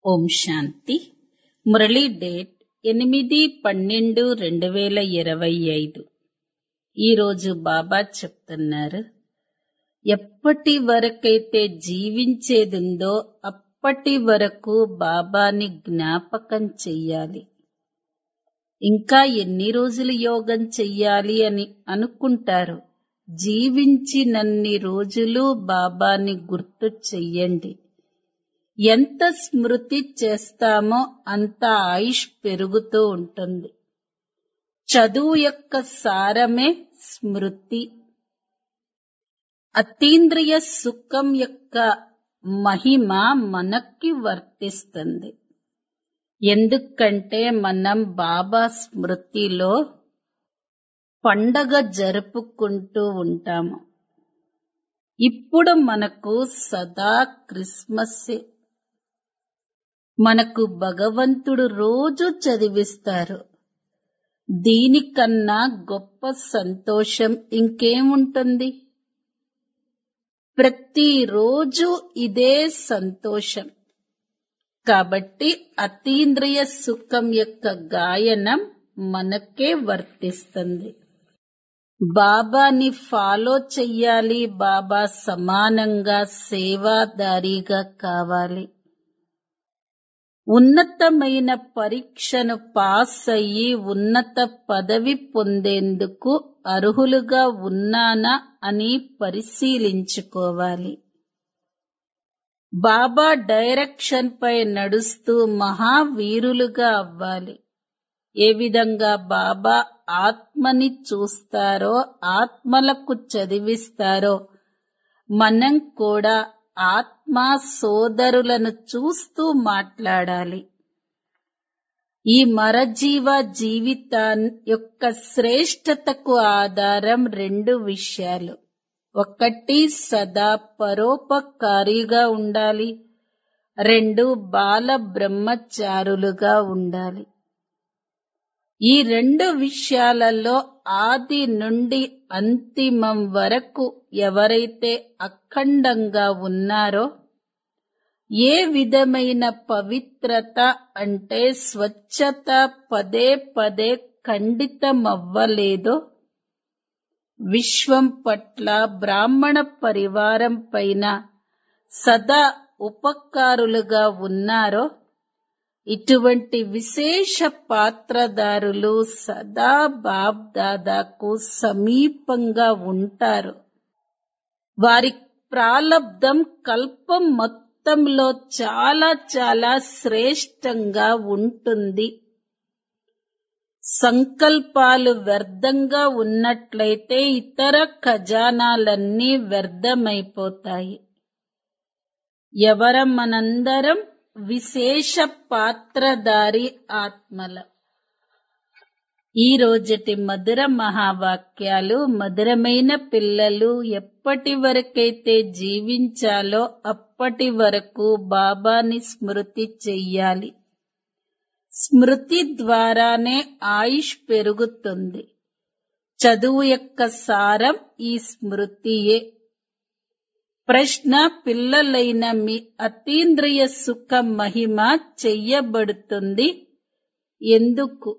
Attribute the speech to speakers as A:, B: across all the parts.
A: ఓం శాంతి Murali date ఎనిమిది పన్నెండు రెండు వేల ఇరవై ఐదు ఈరోజు బాబా చెప్తున్నారు ఎప్పటి వరకైతే జీవించేదుందో అప్పటి వరకు బాబాని జ్ఞాపకం చెయ్యాలి ఇంకా ఎన్ని రోజులు యోగం చెయ్యాలి అని అనుకుంటారు జీవించినన్ని రోజులు బాబాని గుర్తు చెయ్యండి ఎంత స్మృతి చేస్తామో అంత ఆయుష్ పెరుగుతూ ఉంటుంది చదువు యొక్క సారమే స్మృతి అతీంద్రియ సుఖం యొక్క మహిమ మనకి వర్తిస్తుంది ఎందుకంటే మనం బాబా స్మృతిలో పండగ జరుపుకుంటూ ఉంటాము ఇప్పుడు మనకు సదా క్రిస్మస్సే మనకు భగవంతుడు రోజు చదివిస్తారు దీనికన్నా గొప్ప సంతోషం ఇంకేముంటుంది ప్రతిరోజు ఇదే సంతోషం కాబట్టి అతీంద్రియ సుఖం యొక్క గాయనం మనకే వర్తిస్తుంది బాబాని ఫాలో చెయ్యాలి బాబా సమానంగా సేవాదారిగా కావాలి ఉన్నతమైన పరీక్షను పాస్ అయ్యి ఉన్నత పదవి పొందేందుకు అర్హులుగా ఉన్నానా అని పరిశీలించుకోవాలి బాబా డైరెక్షన్ పై నడుస్తూ మహావీరులుగా అవ్వాలి ఏ విధంగా బాబా ఆత్మని చూస్తారో ఆత్మలకు చదివిస్తారో మనం కూడా ఆత్మ సోదరులను చూస్తూ మాట్లాడాలి ఈ మరజీవ జీవితా యొక్క శ్రేష్టతకు ఆధారం రెండు విషయాలు ఒకటి సదా పరోపకారిగా ఉండాలి రెండు బాల బ్రహ్మచారులుగా ఉండాలి ఈ రెండు విషయాలలో ఆది నుండి అంతిమం వరకు ఎవరైతే అఖండంగా ఉన్నారో ఏ విధమైన పవిత్రత అంటే స్వచ్ఛత పదే పదే ఖండితమవ్వలేదో విశ్వం పట్ల బ్రాహ్మణ పరివారం పైన సదా ఉపకారులుగా ఉన్నారో ఇటువంటి విశేష పాత్రదారులు సదా బాబ్ దాదాకు సమీపంగా ఉంటారు వారి ప్రాలబ్ధం కల్పం మొత్తంలో చాలా చాలా శ్రేష్టంగా ఉంటుంది సంకల్పాలు వ్యర్థంగా ఉన్నట్లయితే ఇతర ఖజానాలన్నీ వ్యర్థమైపోతాయి ఎవరం మనందరం విశేష పాత్రధారి ఆత్మల ఈ రోజటి మధుర మహావాక్యాలు మధురమైన పిల్లలు ఎప్పటి వరకైతే జీవించాలో అప్పటి వరకు బాబాని స్మృతి చెయ్యాలి స్మృతి ద్వారానే ఆయుష్ పెరుగుతుంది చదువు యొక్క సారం ఈ స్మృతియే ప్రశ్న పిల్లలైన మీ అతీంద్రియ సుఖ మహిమ చెయ్యబడుతుంది ఎందుకు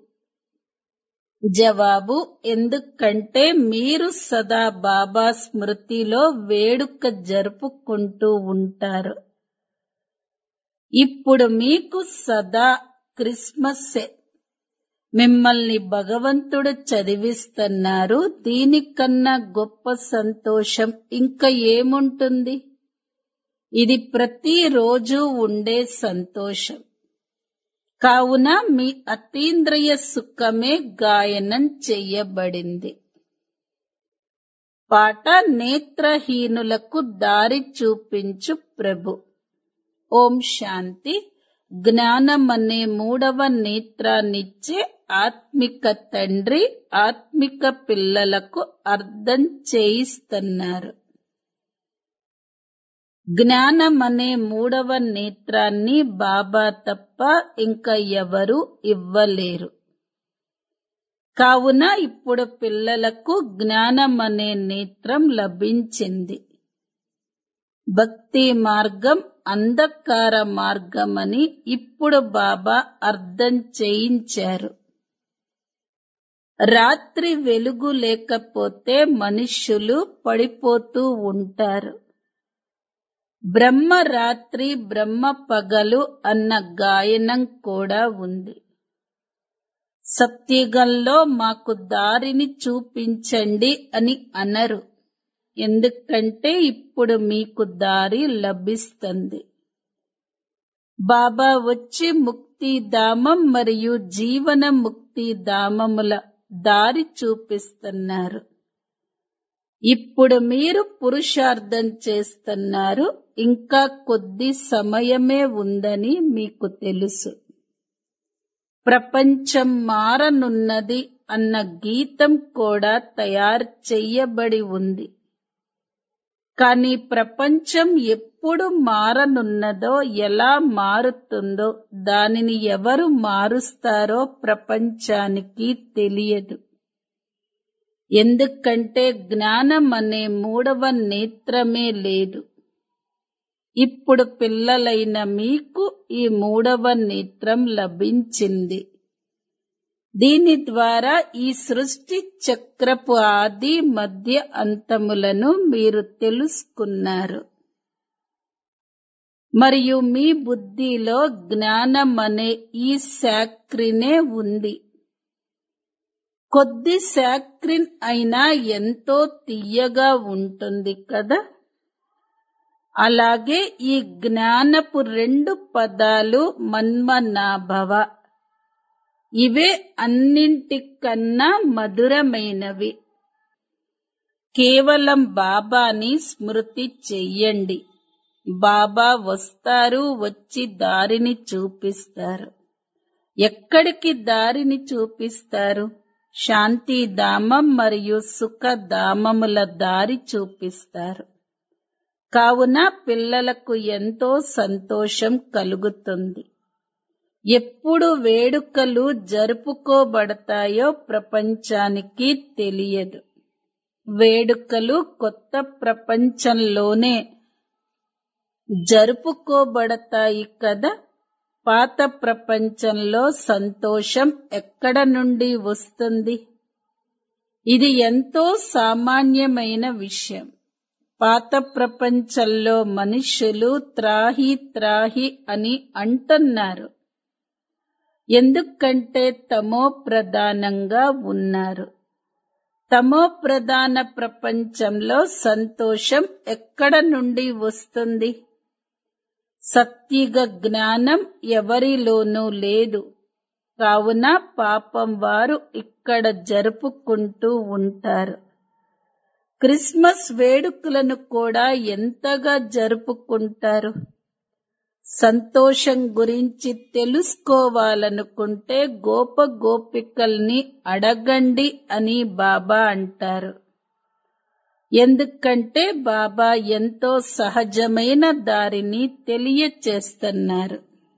A: జవాబు ఎందుకంటే మీరు సదా బాబా స్మృతిలో వేడుక జరుపుకుంటూ ఉంటారు ఇప్పుడు మీకు సదా క్రిస్మస్సే మిమ్మల్ని భగవంతుడు చదివిస్తున్నారు దీనికన్నా గొప్ప సంతోషం ఇంకా ఏముంటుంది ఇది ప్రతిరోజు ఉండే సంతోషం కావున మీ అతీంద్రియ సుఖమే గాయనం చెయ్యబడింది పాట నేత్రహీనులకు దారి చూపించు ప్రభు ఓం శాంతి జ్ఞానం అనే మూడవ నేత్రాన్నిచ్చే ఆత్మిక తండ్రి ఆత్మిక పిల్లలకు అర్థం చేయిస్తున్నారు జ్ఞానం అనే మూడవ నేత్రాన్ని బాబా తప్ప ఇంకా ఎవరు ఇవ్వలేరు కావున ఇప్పుడు పిల్లలకు జ్ఞానం అనే నేత్రం లభించింది భక్తి మార్గం అంధకార మార్గమని ఇప్పుడు బాబా అర్థం చేయించారు రాత్రి వెలుగు లేకపోతే మనుష్యులు పడిపోతూ ఉంటారు బ్రహ్మ రాత్రి బ్రహ్మ పగలు అన్న గాయనం కూడా ఉంది సత్యుగంలో మాకు దారిని చూపించండి అని అనరు ఎందుకంటే ఇప్పుడు మీకు దారి లభిస్తుంది బాబా వచ్చి ముక్తిధామం మరియు జీవన ముక్తి ధామముల దారి చూపిస్తున్నారు ఇప్పుడు మీరు పురుషార్థం చేస్తున్నారు ఇంకా కొద్ది సమయమే ఉందని మీకు తెలుసు ప్రపంచం మారనున్నది అన్న గీతం కూడా తయారు చెయ్యబడి ఉంది కానీ ప్రపంచం ఎప్పుడు మారనున్నదో ఎలా మారుతుందో దానిని ఎవరు మారుస్తారో ప్రపంచానికి తెలియదు ఎందుకంటే జ్ఞానం అనే మూడవ నేత్రమే లేదు ఇప్పుడు పిల్లలైన మీకు ఈ మూడవ నేత్రం లభించింది దీని ద్వారా ఈ సృష్టి చక్రపు ఆది మధ్య అంతములను మీరు తెలుసుకున్నారు మరియు మీ బుద్ధిలో జ్ఞానం అనే ఈ శాక్రినే ఉంది కొద్ది శాక్రిన్ అయినా ఎంతో తీయగా ఉంటుంది కదా అలాగే ఈ జ్ఞానపు రెండు పదాలు మన్మనాభవ ఇవే అన్నింటికన్నా మధురమైనవి కేవలం బాబాని స్మృతి చెయ్యండి బాబా వస్తారు వచ్చి దారిని చూపిస్తారు ఎక్కడికి దారిని చూపిస్తారు శాంతిధామం మరియు సుఖధామముల దారి చూపిస్తారు కావున పిల్లలకు ఎంతో సంతోషం కలుగుతుంది ఎప్పుడు వేడుకలు జరుపుకోబడతాయో ప్రపంచానికి తెలియదు వేడుకలు కొత్త ప్రపంచంలోనే జరుపుకోబడతాయి కదా పాత ప్రపంచంలో సంతోషం ఎక్కడ నుండి వస్తుంది ఇది ఎంతో సామాన్యమైన విషయం పాత ప్రపంచంలో మనుషులు త్రాహి త్రాహి అని అంటున్నారు ఎందుకంటే తమో ప్రధానంగా ఉన్నారు తమో ప్రధాన ప్రపంచంలో సంతోషం ఎక్కడ నుండి వస్తుంది సత్యుగ జ్ఞానం ఎవరిలోనూ లేదు కావున పాపం వారు ఇక్కడ జరుపుకుంటూ ఉంటారు క్రిస్మస్ వేడుకలను కూడా ఎంతగా జరుపుకుంటారు సంతోషం గురించి తెలుసుకోవాలనుకుంటే గోప గోపికల్ని అడగండి అని బాబా అంటారు ఎందుకంటే బాబా ఎంతో సహజమైన దారిని తెలియచేస్తున్నారు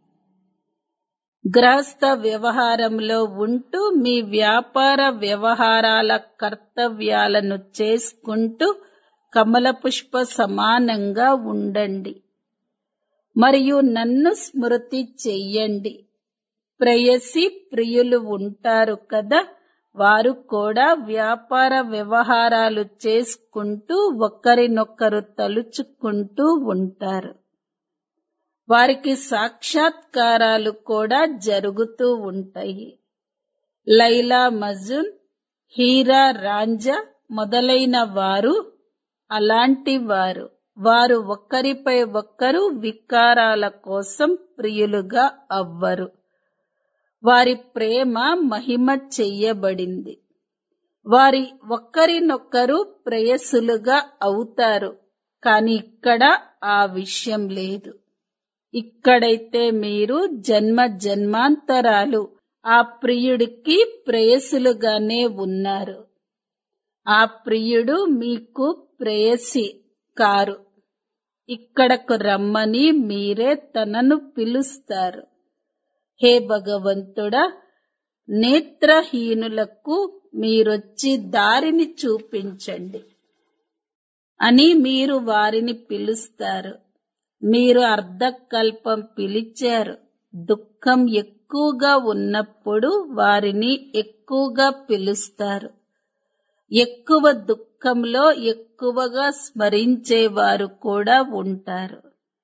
A: గృహస్థ వ్యవహారంలో ఉంటూ మీ వ్యాపార వ్యవహారాల కర్తవ్యాలను చేసుకుంటూ కమల పుష్ప సమానంగా ఉండండి మరియు నన్ను స్మృతి చెయ్యండి ప్రేయసి ప్రియులు ఉంటారు కదా వారు కూడా వ్యాపార వ్యవహారాలు చేసుకుంటూ ఒకరినొకరు తలుచుకుంటూ ఉంటారు వారికి సాక్షాత్కారాలు కూడా జరుగుతూ ఉంటాయి లైలా మజున్ హీరా రాంజా మొదలైన వారు అలాంటి వారు వారు ఒక్కరిపై ఒక్కరు వికారాల కోసం ప్రియులుగా అవ్వరు వారి ప్రేమ మహిమ చెయ్యబడింది వారి ఒక్కరినొక్కరు ప్రేయసులుగా అవుతారు కాని ఇక్కడ ఆ విషయం లేదు ఇక్కడైతే మీరు జన్మ జన్మాంతరాలు ఆ ప్రియుడికి ప్రేయసులుగానే ఉన్నారు ఆ ప్రియుడు మీకు ప్రేయసి కారు ఇక్కడకు రమ్మని మీరే తనను పిలుస్తారు హే భగవంతుడా నేత్రహీనులకు మీరొచ్చి దారిని చూపించండి అని మీరు వారిని పిలుస్తారు మీరు అర్ధకల్పం పిలిచారు దుఃఖం ఎక్కువగా ఉన్నప్పుడు వారిని ఎక్కువగా పిలుస్తారు ఎక్కువ దుఃఖంలో ఎక్కువగా స్మరించేవారు కూడా ఉంటారు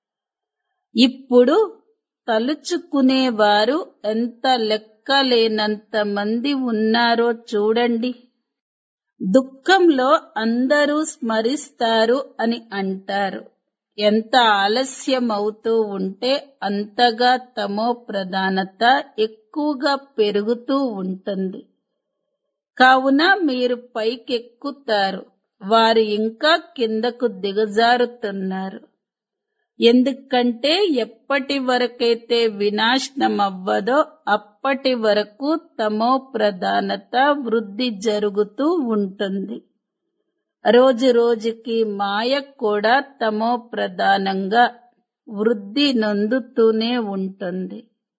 A: ఇప్పుడు తలుచుకునేవారు ఎంత లెక్కలేనంత మంది ఉన్నారో చూడండి దుఃఖంలో అందరూ స్మరిస్తారు అని అంటారు ఎంత ఆలస్యం అవుతూ ఉంటే అంతగా తమో ప్రధానత ఎక్కువగా పెరుగుతూ ఉంటుంది కావున మీరు పైకెక్కుతారు వారు ఇంకా కిందకు దిగజారుతున్నారు ఎందుకంటే ఎప్పటి వరకైతే వినాశనం అవ్వదో అప్పటి వరకు తమో ప్రధానత వృద్ధి జరుగుతూ ఉంటుంది రోజు రోజుకి మాయ కూడా తమో ప్రధానంగా వృద్ధి నొందుతూనే ఉంటుంది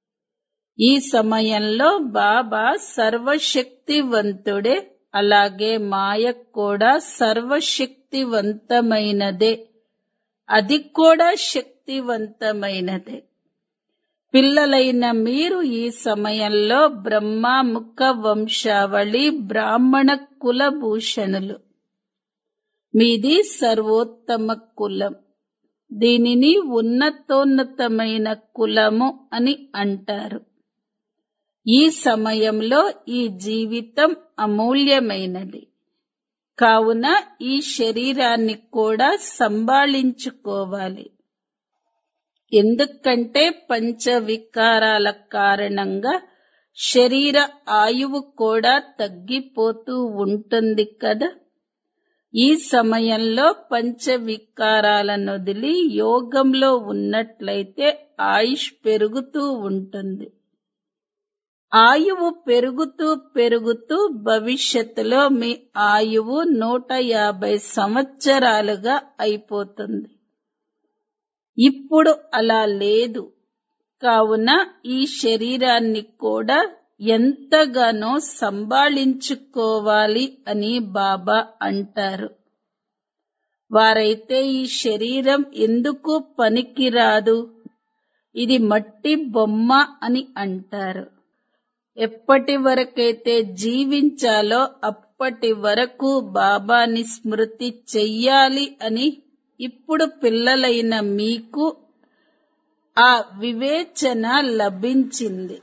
A: ఈ సమయంలో బాబా సర్వశక్తివంతుడే అలాగే మాయ కూడా సర్వశక్తివంతమైనదే అది కూడా శక్తివంతమైనదే పిల్లలైన మీరు ఈ సమయంలో బ్రహ్మాముఖ వంశావళి బ్రాహ్మణ కులభూషణులు మీది సర్వోత్తమ కులం దీనిని ఉన్నతోన్నతమైన కులము అని అంటారు ఈ సమయంలో ఈ జీవితం అమూల్యమైనది కావున ఈ శరీరాన్ని కూడా సంభాళించుకోవాలి ఎందుకంటే పంచ వికారాల కారణంగా శరీర ఆయువు కూడా తగ్గిపోతూ ఉంటుంది కదా ఈ సమయంలో పంచ వికారాలను వదిలి యోగంలో ఉన్నట్లయితే ఆయుష్ పెరుగుతూ ఉంటుంది ఆయువు పెరుగుతూ పెరుగుతూ భవిష్యత్తులో మీ ఆయువు నూట యాభై సంవత్సరాలుగా అయిపోతుంది ఇప్పుడు అలా లేదు కావున ఈ శరీరాన్ని కూడా ఎంతగానో సంభాళించుకోవాలి అని బాబా అంటారు వారైతే ఈ శరీరం ఎందుకు పనికిరాదు ఇది మట్టి బొమ్మ అని అంటారు ఎప్పటి వరకైతే జీవించాలో అప్పటి వరకు బాబాని స్మృతి చెయ్యాలి అని ఇప్పుడు పిల్లలైన మీకు ఆ వివేచన లభించింది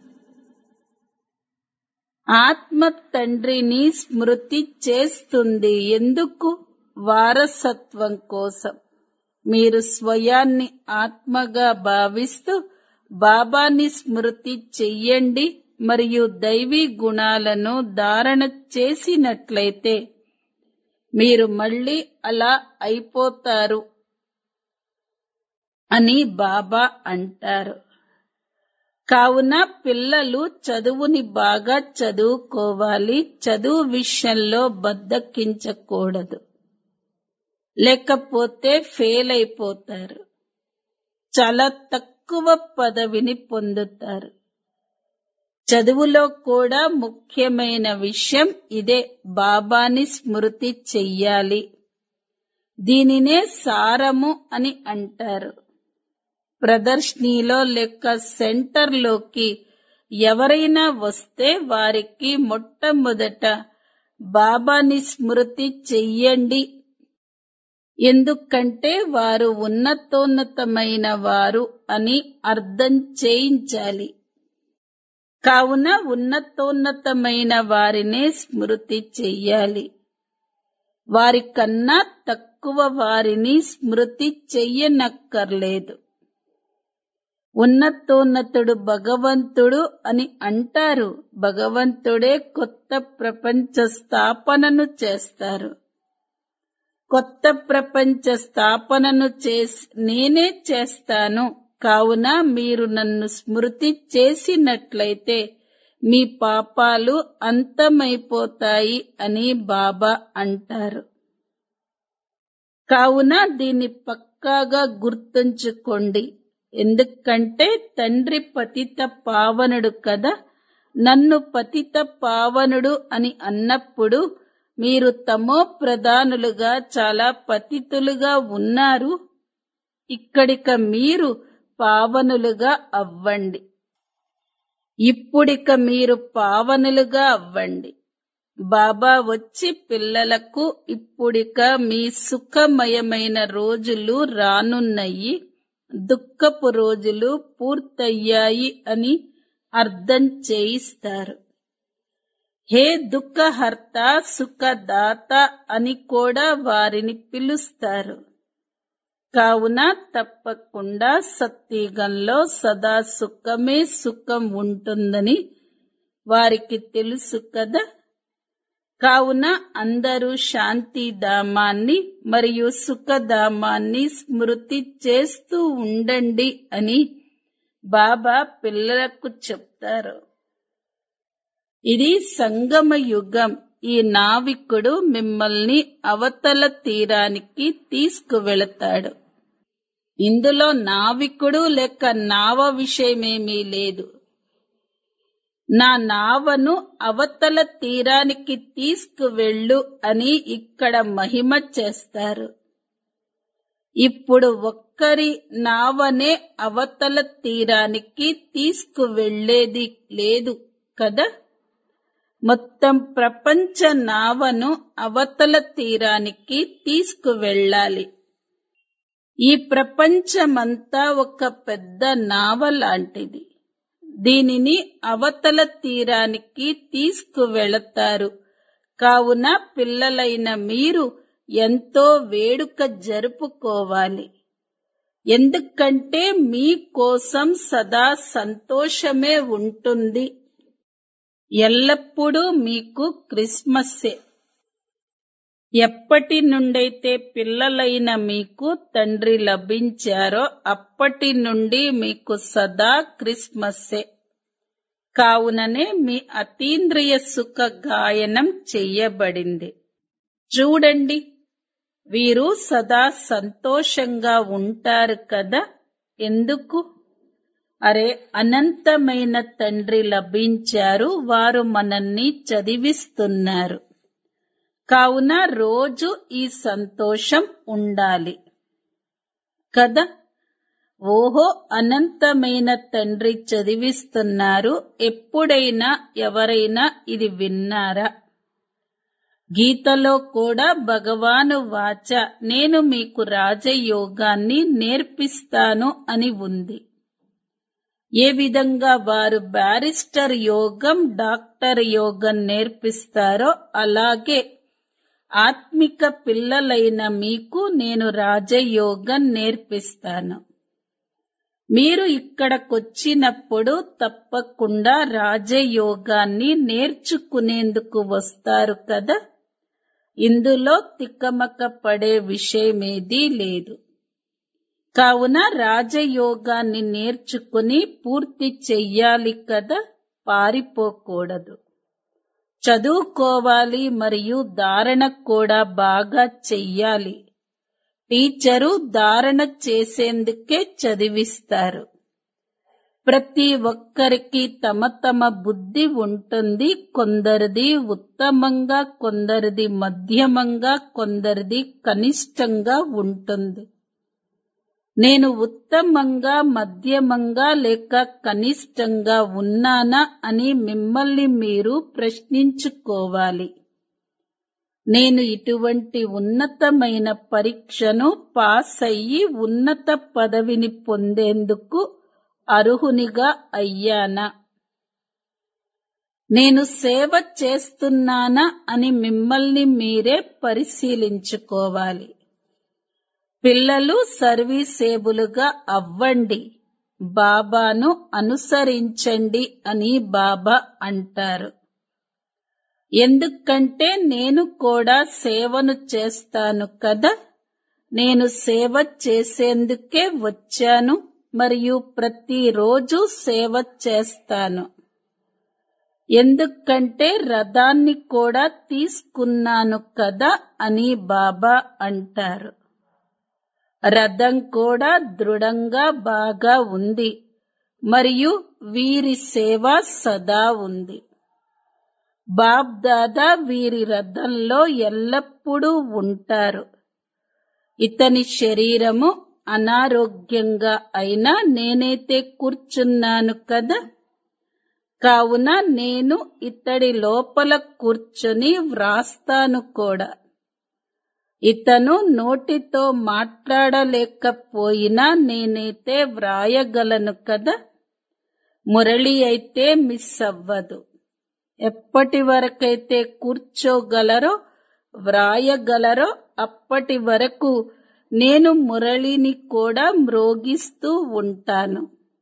A: ఆత్మ తండ్రిని స్మృతి చేస్తుంది ఎందుకు వారసత్వం కోసం మీరు స్వయాన్ని ఆత్మగా భావిస్తూ బాబాని స్మృతి చెయ్యండి మరియు దైవీ గుణాలను ధారణ చేసినట్లయితే మీరు మళ్ళీ అలా అయిపోతారు అని బాబా అంటారు కావున పిల్లలు చదువుని బాగా చదువుకోవాలి చదువు విషయంలో బద్దకించకూడదు లేకపోతే ఫెయిల్ అయిపోతారు చాలా తక్కువ పదవిని పొందుతారు చదువులో కూడా ముఖ్యమైన విషయం ఇదే బాబాని స్మృతి చెయ్యాలి దీనినే సారము అని అంటారు ప్రదర్శనీలో లేక సెంటర్లోకి ఎవరైనా వస్తే వారికి మొట్టమొదట బాబాని స్మృతి చెయ్యండి ఎందుకంటే వారు ఉన్నతోన్నతమైన వారు అని అర్థం చేయించాలి కావున ఉన్నతోన్నతమైన వారినే స్మృతి చెయ్యాలి వారికన్నా తక్కువ వారిని స్మృతి చెయ్యనక్కర్లేదు ఉన్నతోన్నతుడు భగవంతుడు అని అంటారు భగవంతుడే కొత్త ప్రపంచ స్థాపనను చేస్తారు కొత్త ప్రపంచ స్థాపనను చేసి నేనే చేస్తాను కావున మీరు నన్ను స్మృతి చేసినట్లయితే మీ పాపాలు అంతమైపోతాయి అని బాబా అంటారు కావున దీన్ని పక్కాగా గుర్తుంచుకోండి ఎందుకంటే తండ్రి పతిత పావనుడు కదా నన్ను పతిత పావనుడు అని అన్నప్పుడు మీరు తమో ప్రధానులుగా చాలా పతితులుగా ఉన్నారు ఇక్కడిక మీరు పావనులుగా అవ్వండి ఇప్పుడిక మీరు పావనులుగా అవ్వండి బాబా వచ్చి పిల్లలకు ఇప్పుడిక మీ సుఖమయమైన రోజులు రానున్నాయి దుఃఖపు రోజులు పూర్తయ్యాయి అని అర్థం చేయిస్తారు హే దుఃఖహర్త సుఖదాత అని కూడా వారిని పిలుస్తారు కావున తప్పకుండా సత్యుగంలో సదా సుఖమే సుఖం ఉంటుందని వారికి తెలుసు కదా కావున అందరూ శాంతిధామాన్ని మరియు సుఖధామాన్ని స్మృతి చేస్తూ ఉండండి అని బాబా పిల్లలకు చెప్తారు ఇది సంగమ యుగం ఈ నావికుడు మిమ్మల్ని అవతల తీరానికి తీసుకువెళతాడు ఇందులో నావికుడు లేక నావ విషయమేమీ లేదు నా నావను అవతల తీరానికి తీసుకువెళ్ళు అని ఇక్కడ మహిమ చేస్తారు ఇప్పుడు ఒక్కరి నావనే అవతల తీరానికి తీసుకువెళ్లేది లేదు కదా మొత్తం ప్రపంచ నావను అవతల తీరానికి తీసుకువెళ్ళాలి ఈ ప్రపంచమంతా ఒక పెద్ద నావ లాంటిది దీనిని అవతల తీరానికి తీసుకువెళతారు కావున పిల్లలైన మీరు ఎంతో వేడుక జరుపుకోవాలి ఎందుకంటే మీ కోసం సదా సంతోషమే ఉంటుంది ఎల్లప్పుడూ మీకు క్రిస్మస్సే ఎప్పటి నుండైతే పిల్లలైన మీకు తండ్రి లభించారో అప్పటి నుండి మీకు సదా క్రిస్మస్సే కావుననే మీ అతీంద్రియ సుఖ గాయనం చెయ్యబడింది చూడండి వీరు సదా సంతోషంగా ఉంటారు కదా ఎందుకు అరే అనంతమైన తండ్రి లభించారు వారు మనల్ని చదివిస్తున్నారు కావున రోజు ఈ సంతోషం ఉండాలి కదా ఓహో అనంతమైన తండ్రి చదివిస్తున్నారు ఎప్పుడైనా ఎవరైనా ఇది విన్నారా గీతలో కూడా భగవాను వాచ నేను మీకు రాజయోగాన్ని నేర్పిస్తాను అని ఉంది ఏ విధంగా వారు బ్యారిస్టర్ యోగం డాక్టర్ యోగం నేర్పిస్తారో అలాగే ఆత్మిక పిల్లలైన మీకు నేను రాజయోగం నేర్పిస్తాను మీరు ఇక్కడకొచ్చినప్పుడు తప్పకుండా రాజయోగాన్ని నేర్చుకునేందుకు వస్తారు కదా ఇందులో తిక్కమక పడే విషయమేదీ లేదు కావున రాజయోగాన్ని నేర్చుకుని పూర్తి చెయ్యాలి కదా పారిపోకూడదు చదువుకోవాలి మరియు ధారణ కూడా బాగా చెయ్యాలి టీచరు ధారణ చేసేందుకే చదివిస్తారు ప్రతి ఒక్కరికి తమ తమ బుద్ధి ఉంటుంది కొందరిది ఉత్తమంగా కొందరిది మధ్యమంగా కొందరిది కనిష్టంగా ఉంటుంది నేను ఉత్తమంగా మధ్యమంగా లేక కనిష్టంగా ఉన్నానా అని మిమ్మల్ని మీరు ప్రశ్నించుకోవాలి నేను ఇటువంటి ఉన్నతమైన పరీక్షను పాస్ అయ్యి ఉన్నత పదవిని పొందేందుకు అర్హునిగా అయ్యానా నేను సేవ చేస్తున్నానా అని మిమ్మల్ని మీరే పరిశీలించుకోవాలి పిల్లలు సర్వీసేబులుగా అవ్వండి బాబాను అనుసరించండి అని బాబా అంటారు ఎందుకంటే నేను కూడా సేవను చేస్తాను కదా నేను సేవ చేసేందుకే వచ్చాను మరియు ప్రతిరోజు సేవ చేస్తాను ఎందుకంటే రథాన్ని కూడా తీసుకున్నాను కదా అని బాబా అంటారు రథం కూడా దృఢంగా బాగా ఉంది మరియు వీరి సేవ సదా ఉంది బాబ్ దాదా వీరి రథంలో ఎల్లప్పుడూ ఉంటారు ఇతని శరీరము అనారోగ్యంగా అయినా నేనైతే కూర్చున్నాను కదా కావున నేను ఇతడి లోపల కూర్చొని వ్రాస్తాను కూడా ఇతను నోటితో మాట్లాడలేకపోయినా నేనైతే వ్రాయగలను కదా మురళి అయితే మిస్ అవ్వదు ఎప్పటి వరకైతే కూర్చోగలరో వ్రాయగలరో అప్పటి వరకు నేను మురళిని కూడా మ్రోగిస్తూ ఉంటాను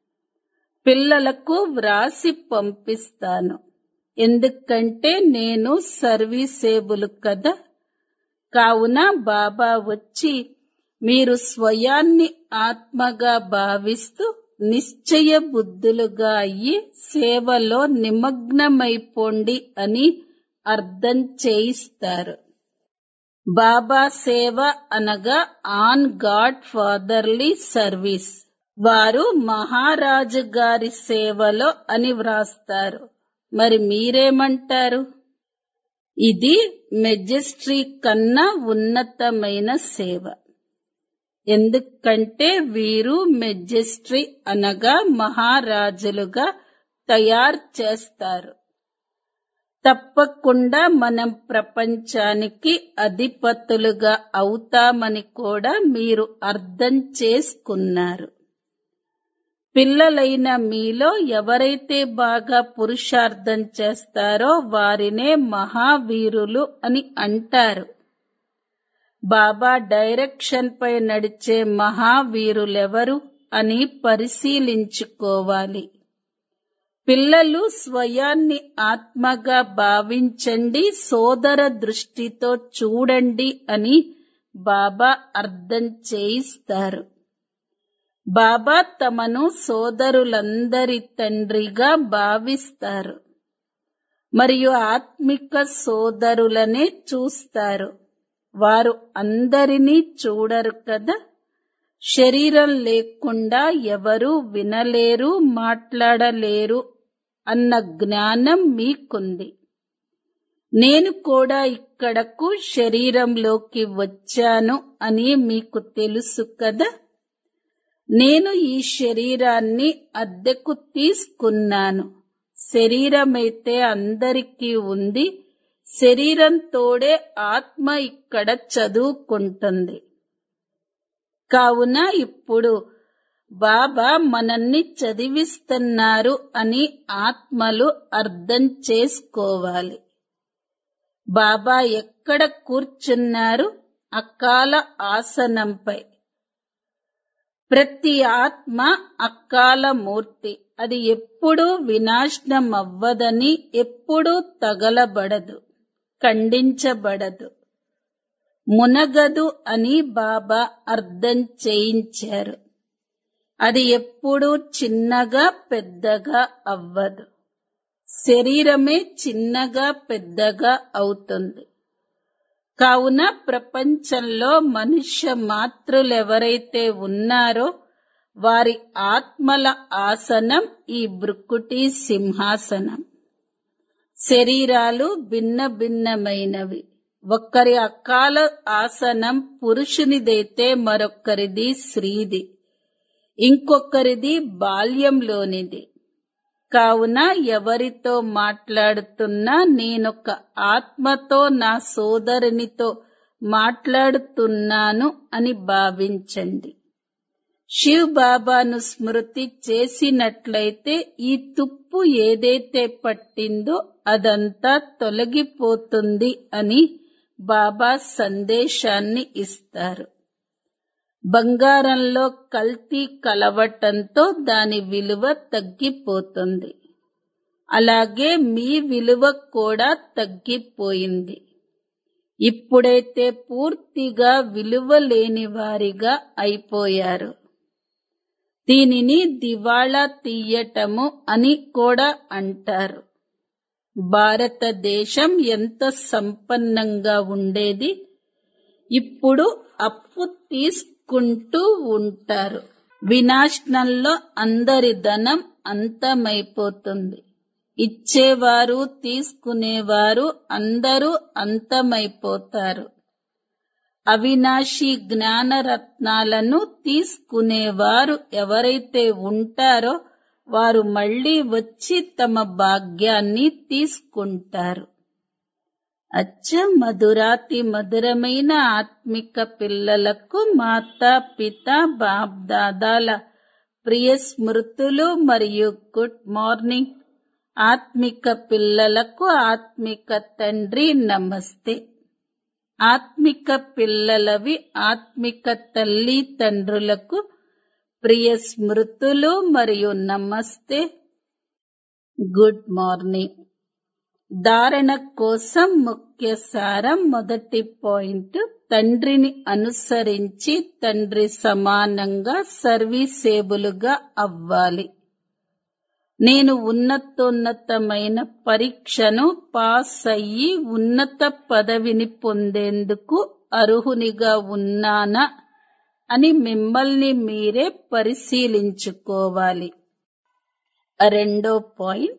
A: పిల్లలకు వ్రాసి పంపిస్తాను ఎందుకంటే నేను సర్వీసేబుల్ కదా కావున బాబా వచ్చి మీరు స్వయాన్ని ఆత్మగా భావిస్తూ నిశ్చయ బుద్ధులుగా అయ్యి సేవలో నిమగ్నమైపోండి అని అర్థం చేయిస్తారు బాబా సేవ అనగా ఆన్ గాడ్ ఫాదర్లీ సర్వీస్ వారు మహారాజు గారి సేవలో అని వ్రాస్తారు మరి మీరేమంటారు ఇది మెజెస్ట్రీ కన్నా ఉన్నతమైన సేవ ఎందుకంటే వీరు మెజెస్ట్రీ అనగా మహారాజులుగా తయారు చేస్తారు తప్పకుండా మనం ప్రపంచానికి అధిపతులుగా అవుతామని కూడా మీరు అర్థం చేసుకున్నారు పిల్లలైన మీలో ఎవరైతే బాగా పురుషార్థం చేస్తారో వారినే మహావీరులు అని అంటారు బాబా డైరెక్షన్ పై నడిచే మహావీరులెవరు అని పరిశీలించుకోవాలి పిల్లలు స్వయాన్ని ఆత్మగా భావించండి సోదర దృష్టితో చూడండి అని బాబా అర్థం చేయిస్తారు బాబా తమను సోదరులందరి తండ్రిగా భావిస్తారు మరియు ఆత్మిక సోదరులనే చూస్తారు వారు అందరినీ చూడరు కదా శరీరం లేకుండా ఎవరు వినలేరు మాట్లాడలేరు అన్న జ్ఞానం మీకుంది నేను కూడా ఇక్కడకు శరీరంలోకి వచ్చాను అని మీకు తెలుసు కదా నేను ఈ శరీరాన్ని అద్దెకు తీసుకున్నాను శరీరమైతే అందరికీ ఉంది శరీరంతోడే ఆత్మ ఇక్కడ చదువుకుంటుంది కావున ఇప్పుడు బాబా మనల్ని చదివిస్తున్నారు అని ఆత్మలు అర్థం చేసుకోవాలి బాబా ఎక్కడ కూర్చున్నారు అకాల ఆసనంపై ప్రతి ఆత్మ అకాల మూర్తి అది ఎప్పుడూ వినాశనం అవ్వదని ఎప్పుడూ తగలబడదు ఖండించబడదు మునగదు అని బాబా అర్థం చేయించారు అది ఎప్పుడూ చిన్నగా పెద్దగా అవ్వదు శరీరమే చిన్నగా పెద్దగా అవుతుంది కావున ప్రపంచంలో మనుష్య మాతృలెవరైతే ఉన్నారో వారి ఆత్మల ఆసనం ఈ భృకుటి సింహాసనం శరీరాలు భిన్న భిన్నమైనవి ఒక్కరి అకాల ఆసనం పురుషునిదైతే మరొక్కరిది స్త్రీది ఇంకొకరిది బాల్యంలోనిది కావున ఎవరితో మాట్లాడుతున్నా నేనొక ఆత్మతో నా సోదరునితో మాట్లాడుతున్నాను అని భావించండి శివ్ బాబాను స్మృతి చేసినట్లయితే ఈ తుప్పు ఏదైతే పట్టిందో అదంతా తొలగిపోతుంది అని బాబా సందేశాన్ని ఇస్తారు బంగారంలో కల్తీ కలవటంతో దాని విలువ తగ్గిపోతుంది అలాగే మీ విలువ కూడా తగ్గిపోయింది ఇప్పుడైతే పూర్తిగా విలువ లేని వారిగా అయిపోయారు దీనిని దివాళా తీయటము అని కూడా అంటారు భారతదేశం ఎంత సంపన్నంగా ఉండేది ఇప్పుడు అప్పు తీసుకుంటూ ఉంటారు వినాశనంలో అందరి ధనం అంతమైపోతుంది ఇచ్చేవారు తీసుకునేవారు అందరూ అంతమైపోతారు అవినాశి జ్ఞానరత్నాలను తీసుకునేవారు ఎవరైతే ఉంటారో వారు మళ్ళీ వచ్చి తమ భాగ్యాన్ని తీసుకుంటారు అచ్చ మధురాతి మధురమైన ఆత్మిక పిల్లలకు మాతా పిత బాప్ దాదాల ప్రియ స్మృతులు మరియు గుడ్ మార్నింగ్ ఆత్మిక పిల్లలకు ఆత్మిక తండ్రి నమస్తే ఆత్మిక పిల్లలవి ఆత్మిక తల్లి తండ్రులకు ప్రియ స్మృతులు మరియు నమస్తే గుడ్ మార్నింగ్ ధారణ కోసం ముఖ్య సారం మొదటి పాయింట్ తండ్రిని అనుసరించి తండ్రి సమానంగా సర్వీసేబులుగా అవ్వాలి నేను ఉన్నతోన్నతమైన పరీక్షను పాస్ అయ్యి ఉన్నత పదవిని పొందేందుకు అర్హునిగా ఉన్నానా అని మిమ్మల్ని మీరే పరిశీలించుకోవాలి రెండో పాయింట్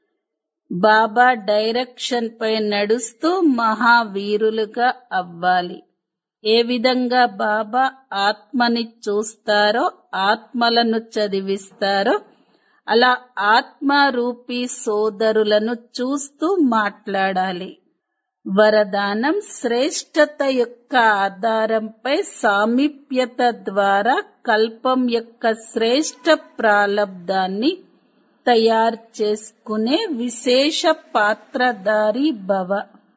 A: బాబా డైరెక్షన్ పై నడుస్తూ మహావీరులుగా అవ్వాలి ఏ విధంగా బాబా ఆత్మని చూస్తారో ఆత్మలను చదివిస్తారో అలా ఆత్మారూపీ సోదరులను చూస్తూ మాట్లాడాలి వరదానం శ్రేష్టత యొక్క ఆధారంపై సామీప్యత ద్వారా కల్పం యొక్క శ్రేష్ట ప్రాలబ్ధాన్ని తయారు చేసుకునే విశేష పాత్రధారి భవ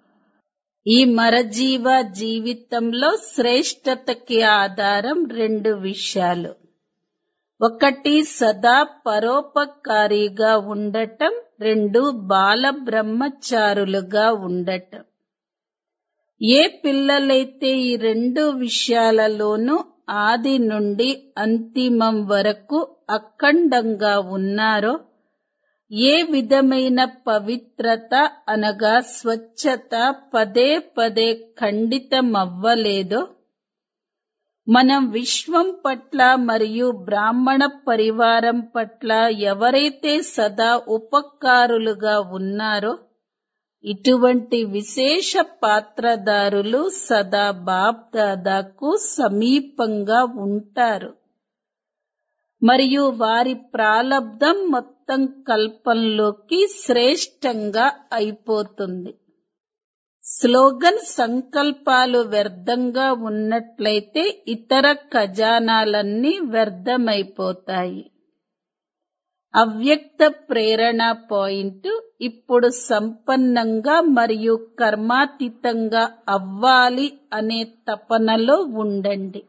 A: ఈ మరజీవ జీవితంలో శ్రేష్టతకి ఆధారం రెండు విషయాలు ఒకటి సదా పరోపకారిగా ఉండటం రెండు బాల బ్రహ్మచారులుగా ఉండటం ఏ పిల్లలైతే ఈ రెండు విషయాలలోనూ ఆది నుండి అంతిమం వరకు అఖండంగా ఉన్నారో ఏ విధమైన పవిత్రత అనగా స్వచ్ఛత పదే పదే ఖండితమవ్వలేదో మనం విశ్వం పట్ల మరియు బ్రాహ్మణ పరివారం పట్ల ఎవరైతే సదా ఉపకారులుగా ఉన్నారో ఇటువంటి విశేష పాత్రదారులు సదా బాప్ దాదాకు సమీపంగా ఉంటారు మరియు వారి ప్రాలబ్ధం మొత్తం కల్పంలోకి శ్రేష్టంగా అయిపోతుంది స్లోగన్ సంకల్పాలు వ్యర్థంగా ఉన్నట్లయితే ఇతర ఖజానాలన్నీ వ్యర్థమైపోతాయి అవ్యక్త ప్రేరణ పాయింట్ ఇప్పుడు సంపన్నంగా మరియు కర్మాతీతంగా అవ్వాలి అనే తపనలో ఉండండి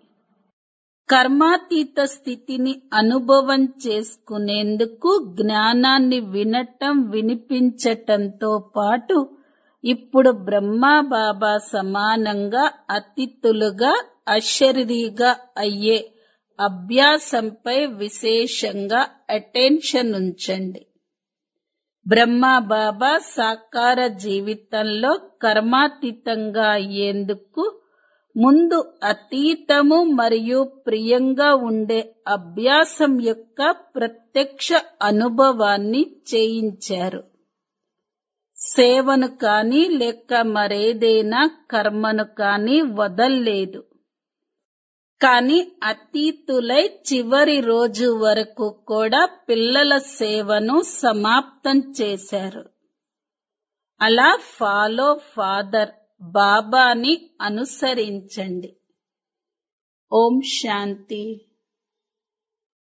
A: కర్మాతీత స్థితిని అనుభవం చేసుకునేందుకు జ్ఞానాన్ని వినటం వినిపించటంతో పాటు ఇప్పుడు బ్రహ్మా బాబా సమానంగా అతిథులుగా అశరీరిగా అయ్యే అభ్యాసంపై విశేషంగా అటెన్షన్ ఉంచండి బ్రహ్మా బాబా సాకార జీవితంలో కర్మాతీతంగా అయ్యేందుకు ముందు అతీతము మరియు ప్రియంగా ఉండే అభ్యాసం యొక్క ప్రత్యక్ష అనుభవాన్ని చేయించారు సేవను కాని లేక మరేదైనా కర్మను కాని వదల్లేదు కాని అతీతులై చివరి రోజు వరకు కూడా పిల్లల సేవను సమాప్తం చేశారు అలా ఫాలో ఫాదర్ బాబాని అనుసరించండి ఓం శాంతి